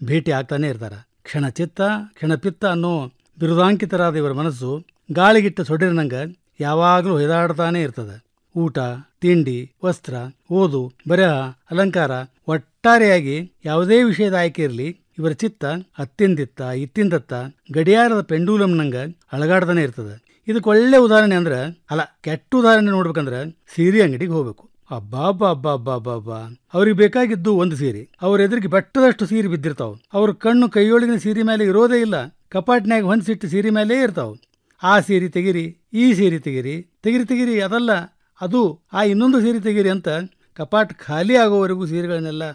ಭೇಟಿ ಆಗ್ತಾನೆ ಇರ್ತಾರೆ ಕ್ಷಣಚಿತ್ತ ಕ್ಷಣಪಿತ್ತ ಅನ್ನೋ ಬಿರುದಾಂಕಿತರಾದ ಇವರ ಮನಸ್ಸು ಗಾಳಿಗಿಟ್ಟ ಸೊಡಿರಿನಂಗ ಯಾವಾಗಲೂ ಹೊಯ್ದಾಡ್ತಾನೆ ಇರ್ತದೆ ಊಟ ತಿಂಡಿ ವಸ್ತ್ರ ಓದು ಬರಹ ಅಲಂಕಾರ ಒಟ್ಟಾರೆಯಾಗಿ ಯಾವುದೇ ವಿಷಯದ ಆಯ್ಕೆ ಇರಲಿ ಇವರ ಚಿತ್ತ ಅತ್ತಿಂದಿತ್ತ ಇತ್ತಿಂದತ್ತ ಗಡಿಯಾರದ ಪೆಂಡೂಲಂನಂಗ ಅಳಗಾಡ್ತಾನೆ ಇರ್ತದೆ ಇದಕ್ಕೆ ಒಳ್ಳೆ ಉದಾಹರಣೆ ಅಂದ್ರೆ ಅಲ್ಲ ಕೆಟ್ಟ ಉದಾಹರಣೆ ನೋಡ್ಬೇಕಂದ್ರೆ ಸೀರೆ ಅಂಗಡಿಗೆ ಹೋಗ್ಬೇಕು ಅಬ್ಬಾಬ್ಬಾ ಅಬ್ಬಾ ಅಬ್ಬಾ ಅಬ್ಬಾ ಅಬ್ಬಾ ಅವ್ರಿಗೆ ಬೇಕಾಗಿದ್ದು ಒಂದು ಸೀರೆ ಅವ್ರ ಎದುರಿಗೆ ಬೆಟ್ಟದಷ್ಟು ಸೀರೆ ಬಿದ್ದಿರ್ತಾವ ಅವ್ರ ಕಣ್ಣು ಕೈಯೊಳಗಿನ ಸೀರೆ ಮೇಲೆ ಇರೋದೇ ಇಲ್ಲ ಕಪಾಟ್ನ್ಯಾಗ ಹೊಂದಿಸಿಟ್ಟು ಸೀರೆ ಮೇಲೇ ಇರ್ತಾವ ಆ ಸೀರೆ ತೆಗಿರಿ ಈ ಸೀರೆ ತೆಗಿರಿ ತೆಗಿರಿ ತೆಗಿರಿ ಅದಲ್ಲ ಅದು ಆ ಇನ್ನೊಂದು ಸೀರೆ ತೆಗಿರಿ ಅಂತ ಕಪಾಟ್ ಖಾಲಿ ಆಗೋವರೆಗೂ ಸೀರೆಗಳನ್ನೆಲ್ಲ